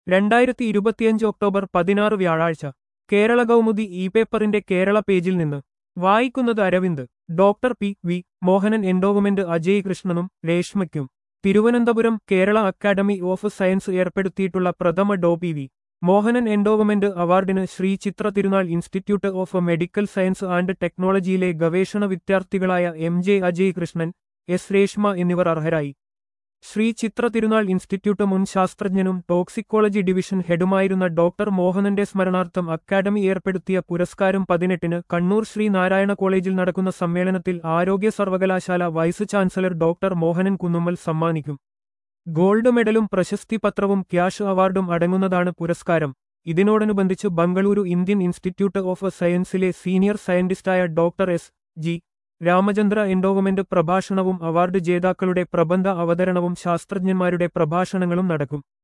രണ്ടായിരത്തി ഇരുപത്തിയഞ്ച് ഒക്ടോബർ പതിനാറ് വ്യാഴാഴ്ച കേരള കൗമുദി ഇ പേപ്പറിന്റെ കേരള പേജിൽ നിന്ന് വായിക്കുന്നത് Aravind doctor P V Mohanan endowment Ajay കൃഷ്ണനും രേഷ്മയ്ക്കും Thiruvananthapuram Kerala academy of science ഏർപ്പെടുത്തിയിട്ടുള്ള പ്രഥമ Dr P V Mohanan endowment അവാർഡിന് Sree Chitra Thirunal institute of medical science and ടെക്നോളജിയിലെ ഗവേഷണ വിദ്യാർത്ഥികളായ M J Ajay Krishnan S Reshma എന്നിവർ അർഹരായി ശ്രീ ചിത്ര തിരുനാൾ ഇൻസ്റ്റിറ്റ്യൂട്ട് മുൻ ശാസ്ത്രജ്ഞനും ടോക്സിക്കോളജി ഡിവിഷൻ ഹെഡുമായിരുന്ന ഡോക്ടർ മോഹനന്റെ സ്മരണാർത്ഥം അക്കാദമി ഏർപ്പെടുത്തിയ പുരസ്കാരം പതിനെട്ടിന് കണ്ണൂർ ശ്രീ നാരായണ കോളേജിൽ നടക്കുന്ന സമ്മേളനത്തിൽ ആരോഗ്യ സർവകലാശാല vice chancellor doctor Mohanan Kunnummal സമ്മാനിക്കും ഗോൾഡ് മെഡലും പ്രശസ്തി പത്രവും ക്യാഷ് അവാർഡും അടങ്ങുന്നതാണ് പുരസ്കാരം ഇതിനോടനുബന്ധിച്ച് ബംഗളൂരു ഇന്ത്യൻ ഇൻസ്റ്റിറ്റ്യൂട്ട് ഓഫ് സയൻസിലെ സീനിയർ സയന്റിസ്റ്റായ doctor S G Ramachandra endowment പ്രഭാഷണവും അവാർഡ് ജേതാക്കളുടെ പ്രബന്ധ അവതരണവും ശാസ്ത്രജ്ഞന്മാരുടെ പ്രഭാഷണങ്ങളും നടക്കും